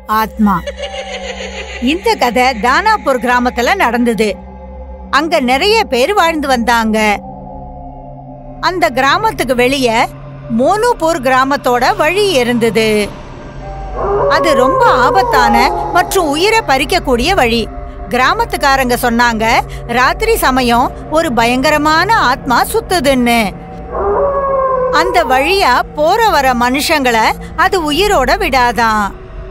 ஆத்மா இந்த கதை தானாப்பூர் கிராமத்துல நடந்தது அங்க நிறைய பேர் வாழ்ந்து வந்தாங்க அந்த கிராமத்துக்கு வெளியே மோனுபூர் கிராமத்தோட வழி இருந்தது அது ரொம்ப ஆபத்தான மற்றும் உயிரை பறிக்கக்கூடிய வழி கிராமத்துக்காரங்க சொன்னாங்க ராத்திரி சமயம் ஒரு பயங்கரமான ஆத்மா சுத்துதுன்னு அந்த வழியா போற வர மனுஷங்களை அது உயிரோட விடாதான்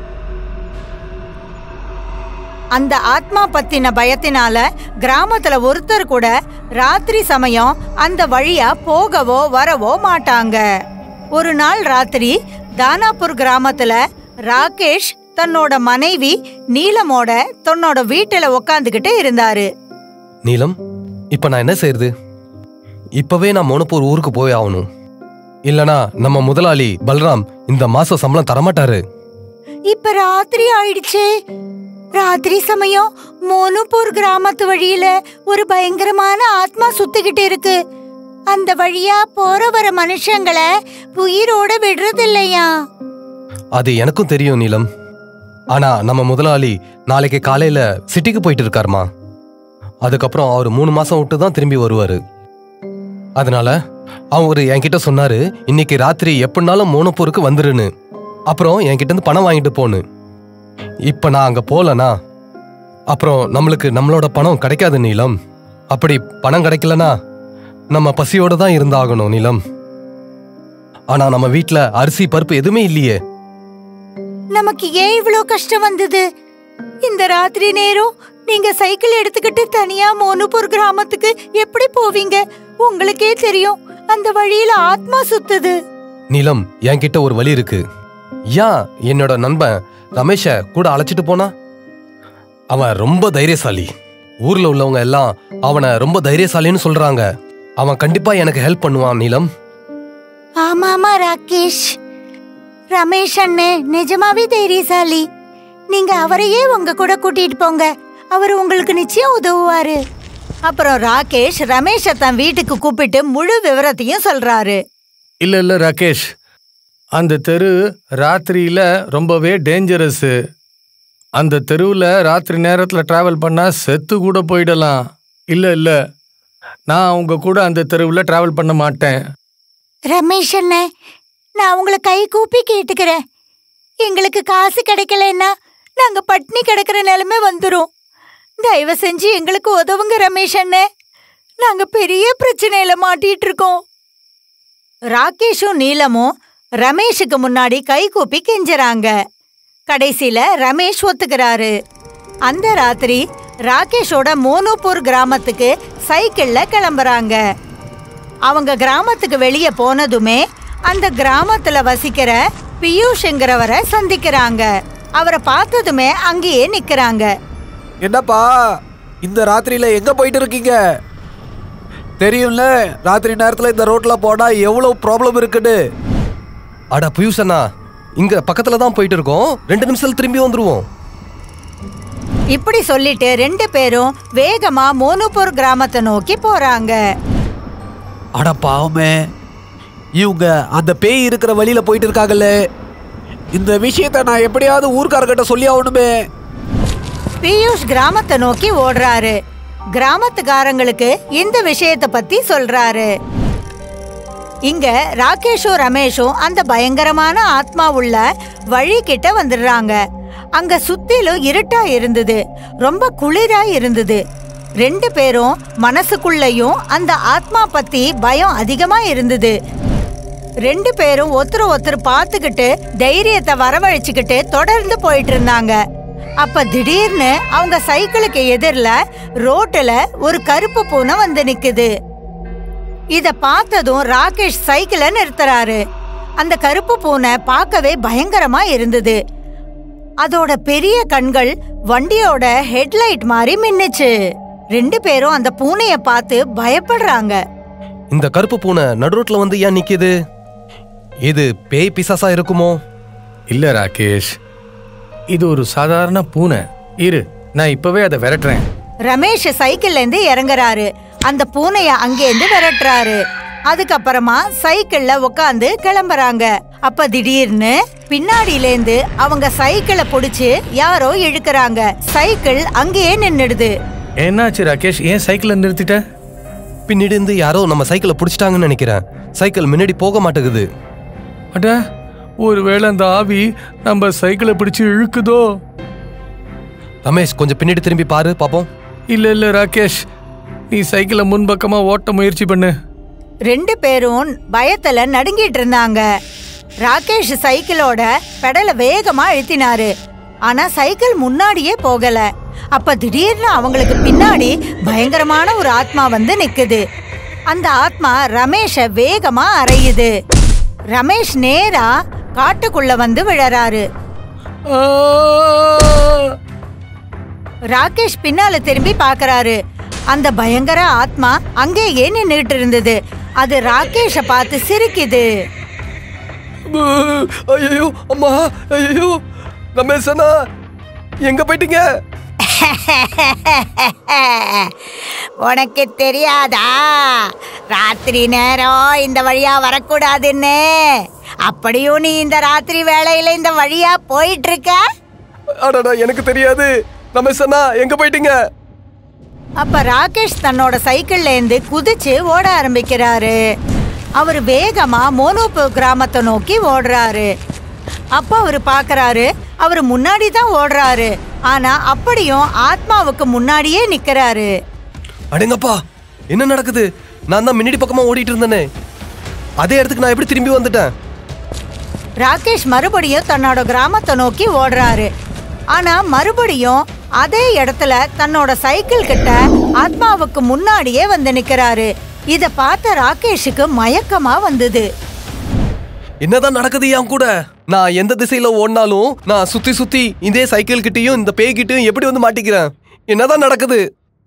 அந்த ஆத்மா பத்தின பயத்தினால கிராமத்துல ஒருத்தர் கூட ராத்திரி சமயம் அந்த வழியா போகவோ வரவோ மாட்டாங்க ஒரு நாள் ராத்திரி தானாப்பூர் கிராமத்துல ராகேஷ் தன்னோட மனைவி நீலமோட தன்னோட வீட்டுல உக்காந்துகிட்டு இருந்தாரு நீலம் இப்ப நான் என்ன செய்யறது இப்பவே நான் மோனப்பூர் ஊருக்கு போய் ஆகணும் இல்லனா நம்ம முதலாளி பல்ராம் இந்த மாச சம்பளம் தரமாட்டாரு இப்ப ராத்திரி ஆயிடுச்சு ராத்திரி சமயம் மோனுப்பூர் கிராமத்து வழியில ஒரு பயங்கரமான ஆத்மா சுத்திக்கிட்டு இருக்கு அந்த வழியா போற வர மனுஷங்களை உயிரோட விடுறது இல்லையா அது எனக்கும் தெரியும் நீலம் ஆனா நம்ம முதலாளி நாளைக்கு காலையில சிட்டிக்கு போயிட்டு இருக்காருமா அதுக்கப்புறம் அவர் மூணு மாசம் விட்டு தான் திரும்பி வருவாரு அதனால அவர் என்கிட்ட சொன்னாரு இன்னைக்கு ராத்திரி எப்படினாலும் மோனப்பூருக்கு வந்துருன்னு அப்புறம் என்கிட்ட இருந்து பணம் வாங்கிட்டு போன்னு இப்ப நான் அங்க போலனா அப்புறம் நம்மளுக்கு நம்மளோட பணம் கிடைக்காது நீலம் அப்படி பணம் கிடைக்கலனா நம்ம பசியோட தான் இருந்தாகணும் நீலம் ஆனா நம்ம வீட்ல அரிசி பருப்பு எதுவுமே இல்லையே நமக்கு ஏன் இவ்ளோ கஷ்டம் வந்தது இந்த ராத்திரி நேரம் நீங்க சைக்கிள் எடுத்துக்கிட்டு தனியா மோனுப்பூர் கிராமத்துக்கு எப்படி போவீங்க உங்களுக்கே தெரியும் அந்த வழியில ஆத்மா சுத்துது நீலம் என்கிட்ட ஒரு வழி இருக்கு ஏன் என்னோட நண்பன் ரமேஷ கூட அழைச்சிட்டு போனா அவன் ரொம்ப தைரியசாலி ஊர்ல உள்ளவங்க எல்லாம் அவனை ரொம்ப தைரியசாலின்னு சொல்றாங்க அவன் கண்டிப்பா எனக்கு ஹெல்ப் பண்ணுவான் நீலம் ஆமாமா ராகேஷ் ரமேஷ் அண்ணே நிஜமாவே தைரியசாலி நீங்க அவரையே உங்க கூட கூட்டிட்டு போங்க அவர் உங்களுக்கு நிச்சயம் உதவுவாரு அப்புறம் ராகேஷ் ரமேஷ தன் வீட்டுக்கு கூப்பிட்டு முழு விவரத்தையும் சொல்றாரு இல்ல இல்ல ராகேஷ் அந்த தெரு ராத்திரியில ரொம்பவே டேஞ்சரஸ் அந்த தெருவில் ராத்திரி நேரத்தில் டிராவல் பண்ணா செத்து கூட போயிடலாம் இல்ல இல்ல நான் உங்க கூட அந்த தெருவில் டிராவல் பண்ண மாட்டேன் ரமேஷ் அண்ணே நான் உங்களை கை கூப்பி கேட்டுக்கிறேன் எங்களுக்கு காசு கிடைக்கலன்னா நாங்க பட்னி கிடக்கிற நிலைமை வந்துரும் தயவு செஞ்சு எங்களுக்கு உதவுங்க ரமேஷ் அண்ணே நாங்க பெரிய பிரச்சனையில மாட்டிட்டு இருக்கோம் ராகேஷும் நீலமும் ரமேஷுக்கு முன்னாடி கை கூப்பி கெஞ்சறாங்க கடைசியில ரமேஷ் ஒத்துக்கிறாரு அந்த ராத்திரி ராகேஷோட மோனோபூர் கிராமத்துக்கு சைக்கிள்ல கிளம்புறாங்க அவங்க கிராமத்துக்கு வெளியே போனதுமே அந்த கிராமத்துல வசிக்கிற பியூஷ்ங்கிறவரை சந்திக்கிறாங்க அவரை பார்த்ததுமே அங்கேயே நிக்கிறாங்க என்னப்பா இந்த ராத்திரியில எங்க போயிட்டு இருக்கீங்க தெரியும்ல ராத்திரி நேரத்துல இந்த ரோட்ல போனா எவ்வளவு ப்ராப்ளம் இருக்குன்னு அட பியூசண்ணா இங்க பக்கத்துல தான் போயிட்டு இருக்கோம் ரெண்டு நிமிஷத்துல திரும்பி வந்துருவோம் இப்படி சொல்லிட்டு ரெண்டு பேரும் வேகமா மோனுபூர் கிராமத்தை நோக்கி போறாங்க அட பாவமே இவங்க அந்த பேய் இருக்கிற வழியில போயிட்டு இருக்காங்கல்ல இந்த விஷயத்த நான் எப்படியாவது ஊர்க்காரர்கிட்ட சொல்லி ஆகணுமே பியூஷ் கிராமத்தை நோக்கி ஓடுறாரு கிராமத்துக்காரங்களுக்கு இந்த விஷயத்தை பத்தி சொல்றாரு இங்க ராகேஷும் ரமேஷும் அந்த பயங்கரமான ஆத்மா உள்ள வழி கிட்ட வந்துடுறாங்க அங்க சுத்திலும் இருட்டா இருந்தது ரொம்ப குளிரா இருந்தது ரெண்டு பேரும் மனசுக்குள்ளயும் அந்த ஆத்மா பத்தி பயம் அதிகமா இருந்தது ரெண்டு பேரும் ஒருத்தர் ஒருத்தர் பார்த்துக்கிட்டு தைரியத்தை வரவழைச்சுக்கிட்டு தொடர்ந்து போயிட்டு இருந்தாங்க அப்ப திடீர்னு அவங்க சைக்கிளுக்கு எதிரில் ரோட்டுல ஒரு கருப்பு பூனை வந்து நிக்குது இத பார்த்ததும் ராகேஷ் சைக்கிளை நிறுத்துறாரு அந்த கருப்பு பூனை பார்க்கவே பயங்கரமா இருந்தது அதோட பெரிய கண்கள் வண்டியோட ஹெட்லைட் மாதிரி மின்னுச்சு ரெண்டு பேரும் அந்த பூனைய பார்த்து பயப்படுறாங்க இந்த கருப்பு பூனை நடுரோட்ல வந்து ஏன் நிக்குது இது பேய் பிசாசா இருக்குமோ இல்ல ராகேஷ் இது ஒரு சாதாரண பூனை இரு நான் இப்பவே அதை விரட்டுறேன் ரமேஷ் சைக்கிள்ல இருந்து இறங்குறாரு அந்த பூனைய அங்கேருந்து விரட்டுறாரு அதுக்கப்புறமா சைக்கிள்ல உட்காந்து கிளம்புறாங்க அப்ப திடீர்னு பின்னாடியிலேந்து அவங்க சைக்கிளை பிடிச்சு யாரோ இழுக்கறாங்க சைக்கிள் அங்கேயே நின்னுடுது என்னாச்சு ராகேஷ் ஏன் சைக்கிளை நிறுத்திட்ட பின்னாடி இருந்து யாரோ நம்ம சைக்கிளை பிடிச்சிட்டாங்கன்னு நினைக்கிறேன் சைக்கிள் முன்னாடி போக மாட்டேங்குது அட ஒருவேளை அந்த ஆவி நம்ம சைக்கிளை பிடிச்சு இழுக்குதோ ரமேஷ் கொஞ்சம் பின்னாடி திரும்பி பாரு பாப்போம் இல்ல இல்ல ராகேஷ் நீ சைக்கிளை முன்பக்கமா ஓட்ட முயற்சி பண்ணு ரெண்டு பேரும் பயத்துல நடுங்கிட்டு இருந்தாங்க ராகேஷ் சைக்கிளோட பெடலை வேகமா அழுத்தினாரு ஆனா சைக்கிள் முன்னாடியே போகல அப்ப திடீர்னு அவங்களுக்கு பின்னாடி பயங்கரமான ஒரு ஆத்மா வந்து நிக்குது அந்த ஆத்மா ரமேஷ வேகமா அறையுது ரமேஷ் நேரா காட்டுக்குள்ள வந்து விழறாரு ஆ! ராகேஷ் பின்னால திரும்பி பார்க்கறாரு அந்த பயங்கர ஆத்மா அங்கேயே நின்னுட்டு இருந்தது அது ராகேஷ பார்த்து சிரிக்குது ஐயோ அம்மா ஐயோ ரமேஷ் அண்ணா எங்க போயிட்டீங்க உனக்கு தெரியாதா ராத்திரி நேரம் இந்த வழியா வரக்கூடாதுன்னு அப்படியும் நீ இந்த ராத்திரி வேளையில இந்த வழியா போயிட்டு இருக்க அடடா எனக்கு தெரியாது ரமேஷ் அண்ணா எங்க போயிட்டீங்க அப்ப ராகேஷ் தன்னோட சைக்கிள்ல இருந்து குதிச்சு ஓட ஆரம்பிக்கிறாரு அவர் வேகமா மோனோப்பு கிராமத்தை நோக்கி ஓடுறாரு அப்ப அவர் பார்க்கறாரு அவர் முன்னாடி தான் ஓடுறாரு ஆனா அப்படியும் ஆத்மாவுக்கு முன்னாடியே நிக்கறாரு அடேங்கப்பா என்ன நடக்குது நான் தான் முன்னாடி பக்கமா ஓடிட்டு இருந்தேனே அதே இடத்துக்கு நான் எப்படி திரும்பி வந்துட்டேன் ராகேஷ் மறுபடியும் தன்னோட கிராமத்தை நோக்கி ஓடுறாரு ஆனா மறுபடியும் அதே இடத்துல தன்னோட சைக்கிள் கிட்ட ஆத்மாவுக்கு முன்னாடியே வந்து நிக்கறாரு இத பார்த்த ராகேஷுக்கு மயக்கமா வந்தது என்னதான் நடக்குது என் கூட நான் எந்த திசையில ஓடினாலும் நான் சுத்தி சுத்தி இதே சைக்கிள் கிட்டயும் இந்த பேய் கிட்டயும் எப்படி வந்து மாட்டிக்கிறேன் என்னதான் நடக்குது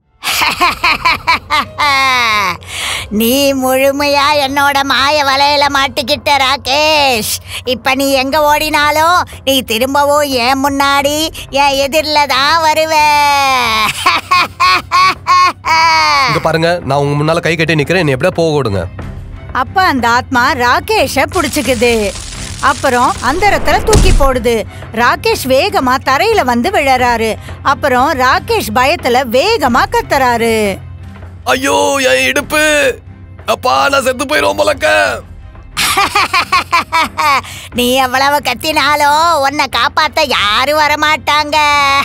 நீ முழுமையா என்னோட மாய வலையில மாட்டிக்கிட்ட ராகேஷ் இப்ப நீ எங்க ஓடினாலும் நீ திரும்பவும் என் முன்னாடி என் எதிரில தான் வருவ இங்க பாருங்க நான் உங்க முன்னால கை கட்டி நிக்கிறேன் என்னை எப்படியா போக விடுங்க அப்ப அந்த ஆத்மா ராகேஷ புடிச்சுக்குது அப்புறம் அந்த இடத்துல தூக்கி போடுது ராகேஷ் வேகமா தரையில வந்து விழறாரு அப்புறம் ராகேஷ் பயத்துல வேகமா கத்துறாரு ஐயோ என் இடுப்பு அப்பா நான் செத்து போயிரும் போலக்க நீ எவ்வளவு கத்தினாலும் உன்னை காப்பாத்த யாரும் வரமாட்டாங்க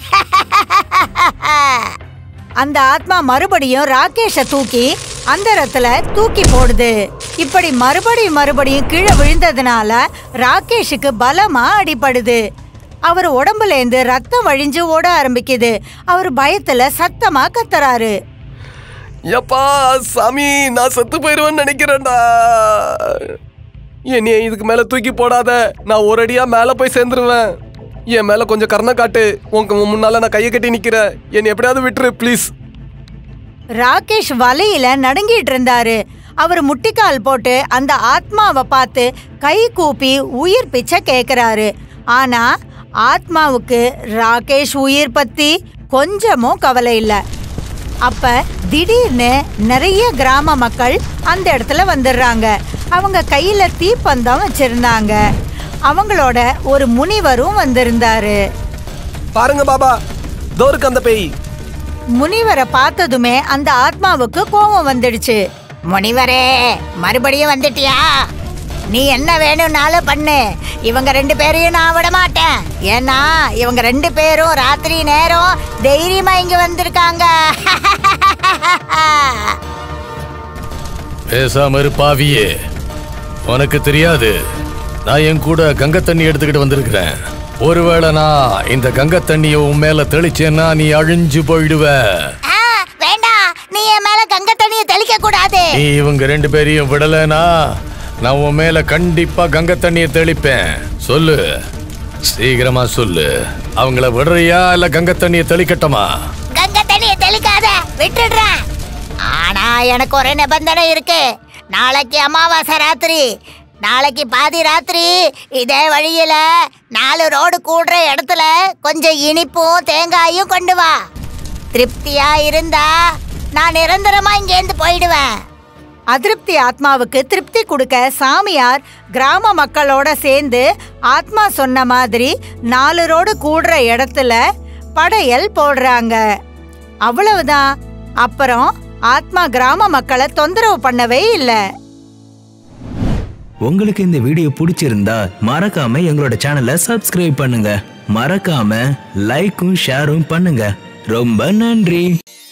அந்த ஆத்மா மறுபடியும் ராகேஷ தூக்கி அந்த இடத்துல தூக்கி போடுது இப்படி மறுபடியும் மறுபடியும் கீழே விழுந்ததுனால ராகேஷுக்கு பலமா அடிபடுது அவர் உடம்புல இருந்து ரத்தம் வழிஞ்சு ஓட ஆரம்பிக்குது அவர் பயத்துல சத்தமா கத்துறாரு எப்பா சாமி நான் செத்து போயிருவேன்னு நினைக்கிறேன்டா என்னைய இதுக்கு மேல தூக்கி போடாத நான் ஒரு அடியா மேல போய் சேர்ந்துருவேன் என் மேல கொஞ்சம் கருணை காட்டு உங்க முன்னால நான் கையை கட்டி நிக்கிறேன் என்னை எப்படியாவது விட்டுரு ப்ளீஸ் ராகேஷ் வலையில நடுங்கிட்டு இருந்தாரு அவர் முட்டிக்கால் போட்டு அந்த ஆத்மாவை பார்த்து கை கூப்பி உயிர் பிச்சை கேக்குறாரு ஆனா ஆத்மாவுக்கு ராகேஷ் உயிர் பத்தி கொஞ்சமும் கவலை இல்லை அப்ப திடீர்னு நிறைய கிராம மக்கள் அந்த இடத்துல வந்துடுறாங்க அவங்க கையில தீப்பந்தம் வச்சிருந்தாங்க அவங்களோட ஒரு முனிவரும் வந்திருந்தாரு பாருங்க பாபா தோருக்கு அந்த பேய் முனிவரை பார்த்ததுமே அந்த ஆத்மாவுக்கு கோபம் வந்துடுச்சு முனிவரே மறுபடியும் வந்துட்டியா நீ என்ன வேணும்னாலும் பண்ணு இவங்க ரெண்டு பேரையும் நான் விட மாட்டேன் ஏன்னா இவங்க ரெண்டு பேரும் ராத்திரி நேரம் தைரியமா இங்க வந்திருக்காங்க பேசாம இரு பாவியே உனக்கு தெரியாது நான் என் கூட கங்கை தண்ணி எடுத்துக்கிட்டு வந்திருக்கிறேன் ஒருவேளை நான் இந்த கங்கை தண்ணியை உன் மேல தெளிச்சேன்னா நீ அழிஞ்சு போயிடுவ ஆ, வேண்டாம் நீ என் மேல கங்கை தண்ணியை தெளிக்க கூடாது நீ இவங்க ரெண்டு பேரையும் விடலைனா நான் உன் மேல கண்டிப்பா கங்கை தண்ணியை தெளிப்பேன் சொல்லு சீக்கிரமா சொல்லு அவங்கள விடுறியா இல்ல கங்கை தண்ணியை தெளிக்கட்டுமா கங்கை தண்ணியை தெளிக்காத விட்டுடுறேன் ஆனா எனக்கு ஒரு நிபந்தனை இருக்கு நாளைக்கு அமாவாசை ராத்திரி நாளைக்கு பாதி ராத்திரி இதே வழியில நாலு ரோடு கூடுற இடத்துல கொஞ்சம் இனிப்பும் தேங்காயும் கொண்டு வா திருப்தியா இருந்தா நான் நிரந்தரமா இங்கேருந்து போயிடுவேன் அதிருப்தி ஆத்மாவுக்கு திருப்தி கொடுக்க சாமியார் கிராம மக்களோட சேர்ந்து ஆத்மா சொன்ன மாதிரி நாலு ரோடு கூடுற இடத்துல படையல் போடுறாங்க அவ்வளவுதான் அப்புறம் ஆத்மா கிராம மக்களை தொந்தரவு பண்ணவே இல்லை உங்களுக்கு இந்த வீடியோ பிடிச்சிருந்தா மறக்காம எங்களோட சேனலை சப்ஸ்கிரைப் பண்ணுங்க மறக்காம லைக்கும் ஷேரும் பண்ணுங்க ரொம்ப நன்றி